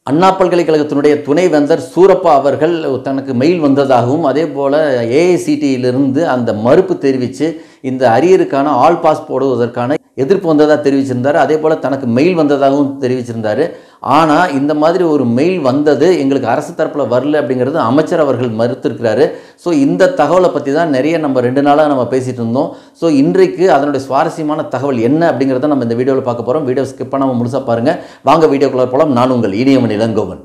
அண்ணா பல்கலைக்கழகத்தினுடைய துணைவேந்தர் சூரப்பா அவர்கள் தனக்கு மெயில் வந்ததாகவும் அதே போல் ஏஐசிடியிலிருந்து அந்த மறுப்பு தெரிவித்து இந்த அரியருக்கான ஆல் பாஸ் போடுவதற்கான எதிர்ப்பு வந்ததாக தெரிவிச்சிருந்தார் அதே போல் தனக்கு மெயில் வந்ததாகவும் தெரிவிச்சிருந்தார் ஆனால் இந்த மாதிரி ஒரு மெயில் வந்தது எங்களுக்கு அரசு தரப்பில் வரல அப்படிங்கிறது அமைச்சர் அவர்கள் மறுத்திருக்கிறாரு ஸோ இந்த தகவலை பற்றி தான் நிறைய நம்ம ரெண்டு நாளாக நம்ம பேசிகிட்டு இருந்தோம் ஸோ இன்றைக்கு அதனுடைய சுவாரஸ்யமான தகவல் என்ன அப்படிங்கிறத நம்ம இந்த வீடியோவில் பார்க்க போகிறோம் வீடியோ ஸ்கிப் பண்ணாமல் முழுசாக பாருங்கள் வாங்க வீடியோக்குள்ள போகலாம் நான் உங்கள் இனியவன் இளங்கோவன்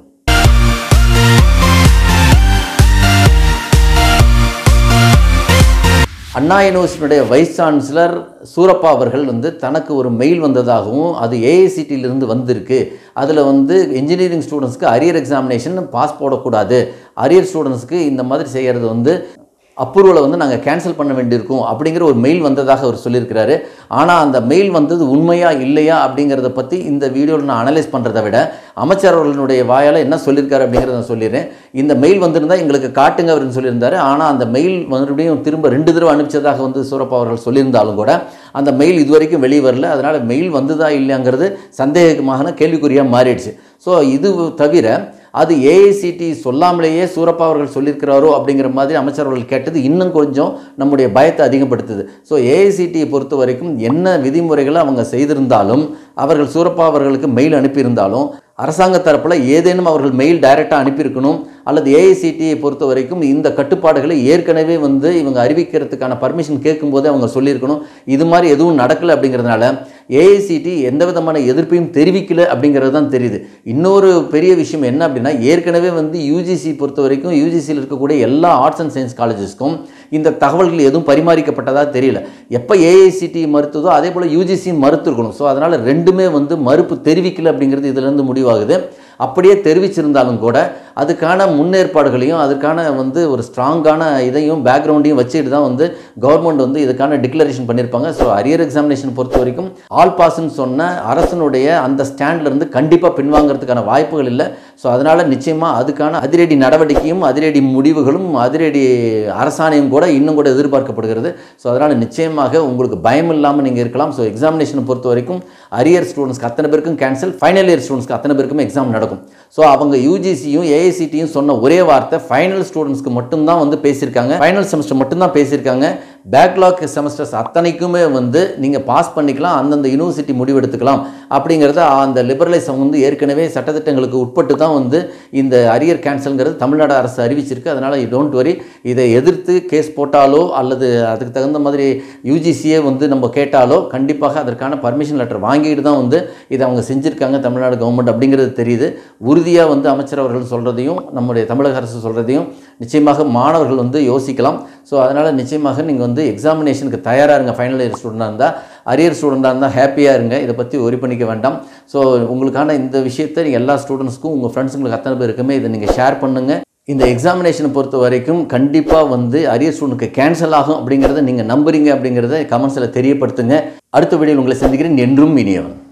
அண்ணா யூனிவர்சிட்டியுடைய வைஸ் சான்சலர் சூரப்பா அவர்கள் வந்து தனக்கு ஒரு மெயில் வந்ததாகவும் அது ஏஐசிடியிலிருந்து வந்திருக்கு அதில் வந்து இன்ஜினியரிங் ஸ்டூடெண்ட்ஸ்க்கு அரியர் எக்ஸாமினேஷன் பாஸ் போடக்கூடாது அரியர் ஸ்டூடெண்ட்ஸ்க்கு இந்த மாதிரி செய்கிறது வந்து அப்ரூவலை வந்து நாங்கள் கேன்சல் பண்ண வேண்டியிருக்கோம் அப்படிங்கிற ஒரு மெயில் வந்ததாக அவர் சொல்லியிருக்கிறாரு ஆனால் அந்த மெயில் வந்தது உண்மையா இல்லையா அப்படிங்கிறத பற்றி இந்த வீடியோவில் நான் அனலைஸ் பண்ணுறதை விட அமைச்சர் அவர்களுடைய வாயால் என்ன சொல்லியிருக்காரு அப்படிங்கிறத நான் சொல்லிடுறேன் இந்த மெயில் வந்திருந்தால் எங்களுக்கு காட்டுங்க அப்படின்னு சொல்லியிருந்தாரு ஆனால் அந்த மெயில் மறுபடியும் திரும்ப ரெண்டு தடவை அனுப்பிச்சதாக வந்து சூரப்பா அவர்கள் சொல்லியிருந்தாலும் கூட அந்த மெயில் இதுவரைக்கும் வெளியே வரல அதனால் மெயில் வந்ததா இல்லையாங்கிறது சந்தேகமான கேள்விக்குறியாக மாறிடுச்சு ஸோ இது தவிர அது ஏஐசிடி சொல்லாமலேயே சூரப்பா அவர்கள் சொல்லியிருக்கிறாரோ அப்படிங்கிற மாதிரி அமைச்சர் அவர்கள் கேட்டது இன்னும் கொஞ்சம் நம்முடைய பயத்தை அதிகப்படுத்துது ஸோ ஏஐசிடியை பொறுத்த வரைக்கும் என்ன விதிமுறைகளை அவங்க செய்திருந்தாலும் அவர்கள் சூரப்பா அவர்களுக்கு மெயில் அனுப்பியிருந்தாலும் அரசாங்க தரப்பில் ஏதேனும் அவர்கள் மெயில் டைரெக்டாக அனுப்பியிருக்கணும் அல்லது ஏஐசிடியை பொறுத்த வரைக்கும் இந்த கட்டுப்பாடுகளை ஏற்கனவே வந்து இவங்க அறிவிக்கிறதுக்கான பர்மிஷன் கேட்கும்போதே அவங்க சொல்லியிருக்கணும் இது மாதிரி எதுவும் நடக்கலை அப்படிங்கிறதுனால ஏஐசிடி எந்த விதமான எதிர்ப்பையும் தெரிவிக்கல அப்படிங்கிறது தான் தெரியுது இன்னொரு பெரிய விஷயம் என்ன அப்படின்னா ஏற்கனவே வந்து யூஜிசி பொறுத்த வரைக்கும் யூஜிசியில் இருக்கக்கூடிய எல்லா ஆர்ட்ஸ் அண்ட் சயின்ஸ் காலேஜஸ்க்கும் இந்த தகவல்கள் எதுவும் பரிமாறிக்கப்பட்டதாக தெரியல எப்போ ஏஐசிடி மறுத்ததோ அதே போல் யூஜிசி மறுத்துருக்கணும் ஸோ அதனால் ரெண்டுமே வந்து மறுப்பு தெரிவிக்கல அப்படிங்கிறது இதிலேருந்து முடிவாகுது அப்படியே தெரிவிச்சிருந்தாலும் கூட அதுக்கான முன்னேற்பாடுகளையும் அதுக்கான வந்து ஒரு ஸ்ட்ராங்கான இதையும் பேக்ரவுண்டையும் வச்சுட்டு தான் வந்து கவர்மெண்ட் வந்து இதுக்கான டிக்ளரேஷன் பண்ணியிருப்பாங்க ஸோ அரியர் எக்ஸாமினேஷன் பொறுத்த வரைக்கும் ஆல் பாஸ்ன்னு சொன்ன அரசனுடைய அந்த ஸ்டாண்ட்லேருந்து கண்டிப்பாக பின்வாங்கிறதுக்கான வாய்ப்புகள் இல்லை ஸோ அதனால் நிச்சயமாக அதுக்கான அதிரடி நடவடிக்கையும் அதிரடி முடிவுகளும் அதிரடி அரசாணையும் கூட இன்னும் கூட எதிர்பார்க்கப்படுகிறது ஸோ அதனால் நிச்சயமாக உங்களுக்கு பயம் இல்லாமல் நீங்கள் இருக்கலாம் ஸோ எக்ஸாமினேஷனை பொறுத்த வரைக்கும் அரியர் ஸ்டூடெண்ட்ஸ்க்கு அத்தனை பேருக்கும் கேன்சல் ஃபைனல் இயர் ஸ்டூடெண்ட்ஸ்க்கு அத்தனை பேருக்கும் எக்ஸாம் நடக்கும் ஸோ அவங்க யூஜிசியும் ஏஐசிடியும் சொன்ன ஒரே வார்த்தை ஃபைனல் ஸ்டூடெண்ட்ஸ்க்கு மட்டும்தான் வந்து பேசியிருக்காங்க ஃபைனல் செமஸ்டர் மட்டும்தான் பேசியிருக்காங்க பேக்லாக் செமஸ்டர்ஸ் அத்தனைக்குமே வந்து நீங்கள் பாஸ் பண்ணிக்கலாம் அந்தந்த யூனிவர்சிட்டி முடிவெடுத்துக்கலாம் அப்படிங்கிறத அந்த லிபரலைஸ் வந்து ஏற்கனவே சட்டத்திட்டங்களுக்கு உட்பட்டு தான் வந்து இந்த அரியர் கேன்சல்ங்கிறது தமிழ்நாடு அரசு அறிவிச்சிருக்கு அதனால் டோன்ட் வரி இதை எதிர்த்து கேஸ் போட்டாலோ அல்லது அதுக்கு தகுந்த மாதிரி யூஜிசியே வந்து நம்ம கேட்டாலோ கண்டிப்பாக அதற்கான பர்மிஷன் லெட்டர் வாங்கிட்டு தான் வந்து இதை அவங்க செஞ்சுருக்காங்க தமிழ்நாடு கவர்மெண்ட் அப்படிங்கிறது தெரியுது உறுதியாக வந்து அமைச்சர் அவர்கள் சொல்கிறதையும் நம்முடைய தமிழக அரசு சொல்கிறதையும் நிச்சயமாக மாணவர்கள் வந்து யோசிக்கலாம் ஸோ அதனால் நிச்சயமாக நீங்கள் வந்து எக்ஸாமினேஷனுக்கு தயாராக இருங்க ஃபைனல் இயர் ஸ்டூடெண்டாக இருந்தால் அரியர் ஸ்டூடெண்டாக இருந்தால் ஹாப்பியாக இருங்க இதை பற்றி ஒரி பண்ணிக்க வேண்டாம் ஸோ உங்களுக்கான இந்த விஷயத்தை நீங்கள் எல்லா ஸ்டூடெண்ட்ஸ்க்கும் உங்கள் ஃப்ரெண்ட்ஸுங்களுக்கு அத்தனை பேருக்குமே இதை நீங்கள் ஷேர் பண்ணுங்கள் இந்த எக்ஸாமினேஷனை பொறுத்த வரைக்கும் கண்டிப்பாக வந்து அரியர் ஸ்டூடெண்ட்க்கு கேன்சல் ஆகும் அப்படிங்கிறத நீங்கள் நம்புறீங்க அப்படிங்கிறத கமெண்ட்ஸில் தெரியப்படுத்துங்க அடுத்த வீடியோ உங்களை சந்திக்கிறேன் என்றும் இனியவன்